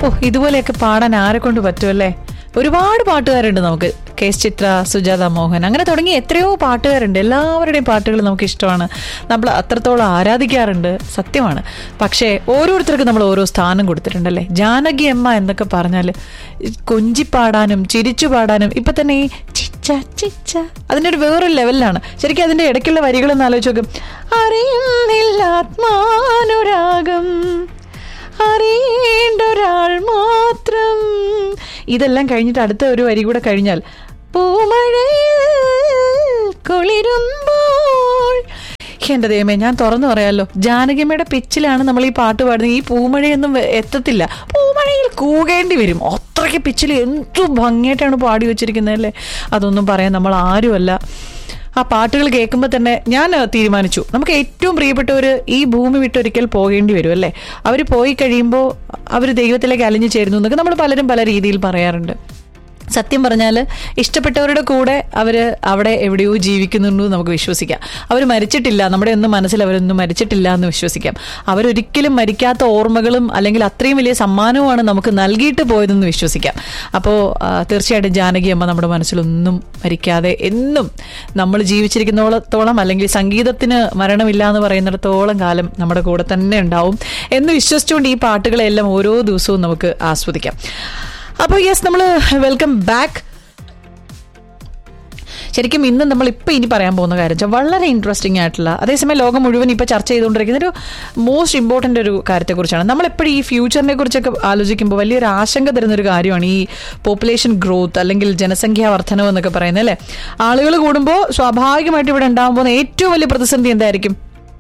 ഓ ഇതുപോലെയൊക്കെ പാടാൻ ആരെ കൊണ്ട് പറ്റുമല്ലേ ഒരുപാട് പാട്ടുകാരുണ്ട് നമുക്ക് കെ എസ് ചിത്ര സുജാത മോഹൻ അങ്ങനെ തുടങ്ങി എത്രയോ പാട്ടുകാരുണ്ട് എല്ലാവരുടെയും പാട്ടുകൾ നമുക്ക് ഇഷ്ടമാണ് നമ്മൾ അത്രത്തോളം ആരാധിക്കാറുണ്ട് സത്യമാണ് പക്ഷേ ഓരോരുത്തർക്കും നമ്മൾ ഓരോ സ്ഥാനം കൊടുത്തിട്ടുണ്ടല്ലേ ജാനകി അമ്മ എന്നൊക്കെ പറഞ്ഞാൽ കൊഞ്ചിപ്പാടാനും ചിരിച്ചു പാടാനും ഇപ്പൊ തന്നെ ഈ ചിച്ച ചിച്ച അതിൻ്റെ ഒരു വേറൊരു ലെവലിലാണ് ശരിക്കും അതിൻ്റെ ഇടയ്ക്കുള്ള വരികളൊന്ന് ആലോചിച്ച് നോക്കും അറിയുന്നില്ല ആത്മാനുരാഗം അറിയേണ്ട ഒരാൾ മാത്രം ഇതെല്ലാം കഴിഞ്ഞിട്ട് അടുത്ത ഒരു വരി കൂടെ കഴിഞ്ഞാൽ പൂമഴയിൽ കുളിരുമ്പോൾ എന്റെ ദൈവമേ ഞാൻ തുറന്നു പറയാലോ ജാനകിയമ്മയുടെ പിച്ചിലാണ് നമ്മൾ ഈ പാട്ട് പാടുന്നത് ഈ പൂമഴയൊന്നും വെ- എത്തത്തില്ല പൂമഴയിൽ കൂകേണ്ടി വരും അത്രയ്ക്ക് പിച്ചിൽ എന്തു ഭംഗിയായിട്ടാണ് പാടി വെച്ചിരിക്കുന്നത് അല്ലേ അതൊന്നും പറയാൻ നമ്മൾ ആരുമല്ല ആ പാട്ടുകൾ കേൾക്കുമ്പോൾ തന്നെ ഞാൻ അഹ്, തീരുമാനിച്ചു നമുക്ക് ഏറ്റവും പ്രിയപ്പെട്ടവർ ഈ ഭൂമി വിട്ടൊരിക്കൽ പോകേണ്ടി വരും അല്ലേ അവർ പോയി കഴിയുമ്പോൾ അവർ ദൈവത്തിലേക്ക് അലിഞ്ഞു ചേരുന്നു എന്നൊക്കെ നമ്മൾ പലരും പല രീതിയിൽ പറയാറുണ്ട് സത്യം പറഞ്ഞാൽ ഇഷ്ടപ്പെട്ടവരുടെ കൂടെ അവർ അവിടെ എവിടെയോ ജീവിക്കുന്നുണ്ട് നമുക്ക് വിശ്വസിക്കാം അവർ മരിച്ചിട്ടില്ല നമ്മുടെ ഒന്നും മനസ്സിൽ അവരൊന്നും മരിച്ചിട്ടില്ല എന്ന് വിശ്വസിക്കാം അവരൊരിക്കലും മരിക്കാത്ത ഓർമ്മകളും അല്ലെങ്കിൽ അത്രയും വലിയ സമ്മാനവുമാണ് നമുക്ക് നൽകിയിട്ട് പോയതെന്ന് വിശ്വസിക്കാം അപ്പോൾ തീർച്ചയായിട്ടും ജാനകി അമ്മ നമ്മുടെ മനസ്സിലൊന്നും മരിക്കാതെ എന്നും നമ്മൾ ജീവിച്ചിരിക്കുന്നിടത്തോളം അല്ലെങ്കിൽ സംഗീതത്തിന് മരണമില്ല എന്ന് പറയുന്നിടത്തോളം കാലം നമ്മുടെ കൂടെ തന്നെ ഉണ്ടാവും എന്ന് വിശ്വസിച്ചുകൊണ്ട് ഈ പാട്ടുകളെല്ലാം ഓരോ ദിവസവും നമുക്ക് ആസ്വദിക്കാം അപ്പോൾ യെസ് നമ്മൾ വെൽക്കം ബാക്ക് ശരിക്കും ഇന്ന് നമ്മൾ ഇപ്പം ഇനി പറയാൻ പോകുന്ന കാര്യം വെച്ചാൽ വളരെ ഇൻട്രസ്റ്റിംഗ് ആയിട്ടുള്ള അതേസമയം ലോകം മുഴുവൻ ഇപ്പോൾ ചർച്ച ചെയ്തുകൊണ്ടിരിക്കുന്ന ഒരു മോസ്റ്റ് ഇമ്പോർട്ടൻ്റ് ഒരു കാര്യത്തെക്കുറിച്ചാണ് നമ്മളെപ്പോഴും ഈ ഫ്യൂച്ചറിനെ കുറിച്ചൊക്കെ ആലോചിക്കുമ്പോൾ വലിയൊരു ആശങ്ക തരുന്ന ഒരു കാര്യമാണ് ഈ പോപ്പുലേഷൻ ഗ്രോത്ത് അല്ലെങ്കിൽ ജനസംഖ്യാ വർധനവ് എന്നൊക്കെ പറയുന്നത് അല്ലേ ആളുകൾ കൂടുമ്പോൾ സ്വാഭാവികമായിട്ട് ഇവിടെ ഉണ്ടാകാൻ പോകുന്ന ഏറ്റവും വലിയ പ്രതിസന്ധി എന്തായിരിക്കും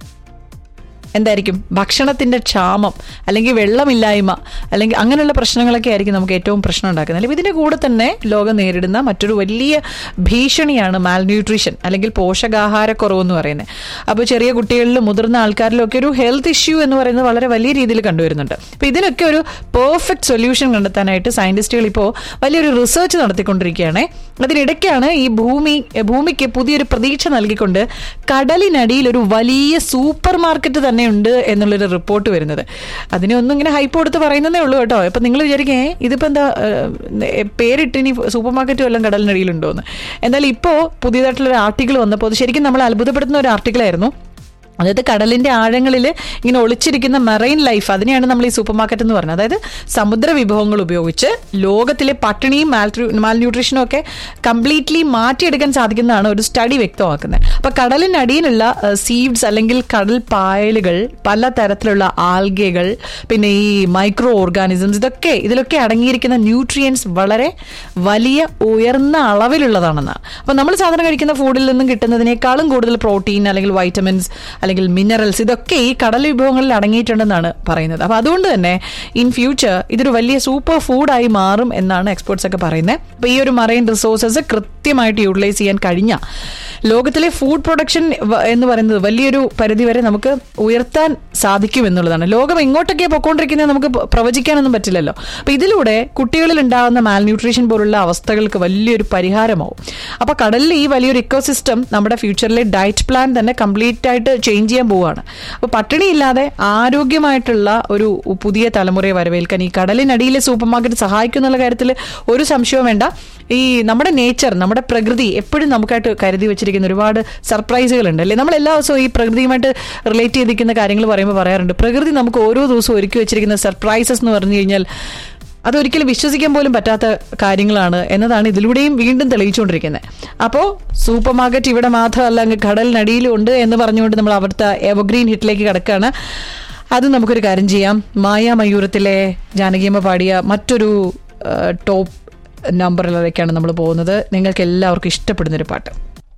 എന്തായിരിക്കും ഭക്ഷണത്തിന്റെ ക്ഷാമം അല്ലെങ്കിൽ വെള്ളമില്ലായ്മ അല്ലെങ്കിൽ അങ്ങനെയുള്ള പ്രശ്നങ്ങളൊക്കെ ആയിരിക്കും നമുക്ക് ഏറ്റവും പ്രശ്നം ഉണ്ടാക്കുന്നത് അല്ലെങ്കിൽ ഇതിന്റെ കൂടെ തന്നെ ലോകം നേരിടുന്ന മറ്റൊരു വലിയ ഭീഷണിയാണ് മാൽന്യൂട്രീഷൻ അല്ലെങ്കിൽ പോഷകാഹാരക്കുറവ് എന്ന് പറയുന്നത് അപ്പോൾ ചെറിയ കുട്ടികളിലും മുതിർന്ന ആൾക്കാരിലും ഒക്കെ ഒരു ഹെൽത്ത് ഇഷ്യൂ എന്ന് പറയുന്നത് വളരെ വലിയ രീതിയിൽ കണ്ടുവരുന്നുണ്ട് അപ്പോൾ ഇതിനൊക്കെ ഒരു പെർഫെക്റ്റ് സൊല്യൂഷൻ കണ്ടെത്താനായിട്ട് സയന്റിസ്റ്റുകൾ ഇപ്പോൾ വലിയൊരു റിസർച്ച് നടത്തിക്കൊണ്ടിരിക്കുകയാണ് അതിനിടയ്ക്കാണ് ഈ ഭൂമി ഭൂമിക്ക് പുതിയൊരു പ്രതീക്ഷ നൽകിക്കൊണ്ട് കടലിനടിയിൽ ഒരു വലിയ സൂപ്പർ മാർക്കറ്റ് തന്നെ ഉണ്ട് എന്നുള്ളൊരു റിപ്പോർട്ട് വരുന്നത് അതിനെ ഒന്നും ഇങ്ങനെ ഹൈപ്പ് കൊടുത്ത് പറയുന്നതേ ഉള്ളൂ കേട്ടോ ഇപ്പൊ നിങ്ങൾ വിചാരിക്കേ ഇതിപ്പോ എന്താ ഏഹ്, പേരിട്ട് ഇനി സൂപ്പർ മാർക്കറ്റും എല്ലാം കടലിനടിയിലുണ്ടോ എന്ന് എന്നാൽ ഇപ്പോൾ പുതിയതായിട്ടുള്ള ഒരു ആർട്ടിക്കിൾ വന്നപ്പോൾ അത് ശരിക്കും നമ്മൾ അത്ഭുതപ്പെടുത്തുന്ന ഒരു ആർട്ടിക്കിളായിരുന്നു അതായത് കടലിന്റെ ആഴങ്ങളിൽ ഇങ്ങനെ ഒളിച്ചിരിക്കുന്ന മെറൈൻ ലൈഫ് അതിനെയാണ് നമ്മൾ ഈ സൂപ്പർ മാർക്കറ്റ് എന്ന് പറയുന്നത് അതായത് സമുദ്ര വിഭവങ്ങൾ ഉപയോഗിച്ച് ലോകത്തിലെ പട്ടിണിയും മാൽന്യൂട്രീഷനും ഒക്കെ കംപ്ലീറ്റ്ലി മാറ്റിയെടുക്കാൻ സാധിക്കുന്നതാണ് ഒരു സ്റ്റഡി വ്യക്തമാക്കുന്നത് അപ്പൊ കടലിനടിയിലുള്ള സീഡ്സ് അല്ലെങ്കിൽ കടൽ പായലുകൾ പല തരത്തിലുള്ള ആൽഗകൾ പിന്നെ ഈ മൈക്രോ ഓർഗാനിസംസ് ഇതൊക്കെ ഇതിലൊക്കെ അടങ്ങിയിരിക്കുന്ന ന്യൂട്രിയൻസ് വളരെ വലിയ ഉയർന്ന അളവിലുള്ളതാണെന്നാണ് അപ്പൊ നമ്മൾ സാധാരണ കഴിക്കുന്ന ഫുഡിൽ നിന്നും കിട്ടുന്നതിനേക്കാളും കൂടുതൽ പ്രോട്ടീൻ അല്ലെങ്കിൽ വൈറ്റമിൻസ് അല്ലെങ്കിൽ മിനറൽസ് ഇതൊക്കെ ഈ കടൽ വിഭവങ്ങളിൽ അടങ്ങിയിട്ടുണ്ടെന്നാണ് പറയുന്നത് അപ്പോൾ അതുകൊണ്ട് തന്നെ ഇൻ ഫ്യൂച്ചർ ഇതൊരു വലിയ സൂപ്പർ ഫുഡായി മാറും എന്നാണ് എക്സ്പേർട്സ് ഒക്കെ പറയുന്നത് അപ്പോൾ ഈ ഒരു മറൈൻ റിസോഴ്സസ് കൃത്യമായിട്ട് യൂട്ടിലൈസ് ചെയ്യാൻ കഴിഞ്ഞ ലോകത്തിലെ ഫുഡ് പ്രൊഡക്ഷൻ എന്ന് പറയുന്നത് വലിയൊരു പരിധി വരെ നമുക്ക് ഉയർത്താൻ സാധിക്കും എന്നുള്ളതാണ് ലോകം എങ്ങോട്ടൊക്കെ പൊക്കോണ്ടിരിക്കുന്നത് നമുക്ക് പ- പ്രവചിക്കാനൊന്നും പറ്റില്ലല്ലോ അപ്പൊ ഇതിലൂടെ കുട്ടികളിൽ ഉണ്ടാകുന്ന മാൽന്യൂട്രീഷൻ പോലുള്ള അവസ്ഥകൾക്ക് വലിയൊരു പരിഹാരമാവും അപ്പൊ കടലിൽ ഈ വലിയൊരു ഇക്കോസിസ്റ്റം നമ്മുടെ ഫ്യൂച്ചറിലെ ഡയറ്റ് പ്ലാൻ തന്നെ കംപ്ലീറ്റ് ആയിട്ട് ചേഞ്ച് ചെയ്യാൻ പോവുകയാണ് അപ്പൊ പട്ടിണിയില്ലാതെ ആരോഗ്യമായിട്ടുള്ള ഒരു പുതിയ തലമുറയെ വരവേൽക്കാൻ ഈ കടലിനടിയിലെ സൂപ്പർ മാർക്കറ്റ് സഹായിക്കും എന്നുള്ള കാര്യത്തിൽ ഒരു സംശയവും വേണ്ട ഈ നമ്മുടെ നേച്ചർ നമ്മുടെ പ്രകൃതി എപ്പോഴും നമുക്കായിട്ട് കരുതി വെച്ചിരിക്കുന്ന ഒരുപാട് സർപ്രൈസുകൾ ഉണ്ട് അല്ലേ നമ്മൾ എല്ലാ ദിവസവും ഈ പ്രകൃതിയുമായിട്ട് റിലേറ്റ് ചെയ്തിരിക്കുന്ന കാര്യങ്ങൾ പറയുമ്പോൾ പറയാറുണ്ട് പ്രകൃതി നമുക്ക് ഓരോ ദിവസവും ഒരുക്കി വെച്ചിരിക്കുന്ന സർപ്രൈസസ് എന്ന് പറഞ്ഞു കഴിഞ്ഞാൽ അതൊരിക്കലും വിശ്വസിക്കാൻ പോലും പറ്റാത്ത കാര്യങ്ങളാണ് എന്നതാണ് ഇതിലൂടെയും വീണ്ടും തെളിയിച്ചുകൊണ്ടിരിക്കുന്നത് അപ്പോൾ സൂപ്പർ മാർക്കറ്റ് ഇവിടെ മാത്രമല്ല അങ്ങ് കടലിനടിയിലും ഉണ്ട് എന്ന് പറഞ്ഞുകൊണ്ട് നമ്മൾ അവിടുത്തെ എവർഗ്രീൻ ഹിറ്റിലേക്ക് കിടക്കുകയാണ് അത് നമുക്കൊരു കാര്യം ചെയ്യാം മായ മയൂരത്തിലെ ജാനകിയമ്മ പാടിയ മറ്റൊരു ടോപ്പ് നമ്പറിലേക്കാണ് നമ്മൾ പോകുന്നത് നിങ്ങൾക്ക് എല്ലാവർക്കും ഇഷ്ടപ്പെടുന്നൊരു പാട്ട്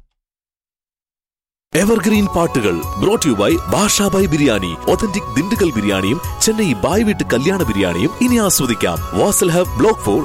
എവർഗ്രീൻ പാട്ടുകൾ brought you by Basha Bhai biryani authentic Dindigul ബിരിയാണിയും ചെന്നൈ ബായ് വീട്ട് കല്യാണ ബിരിയാണിയും ഇനി ആസ്വദിക്കാം വാസൽ ഹബ് ബ്ലോക്ക് ഫോർ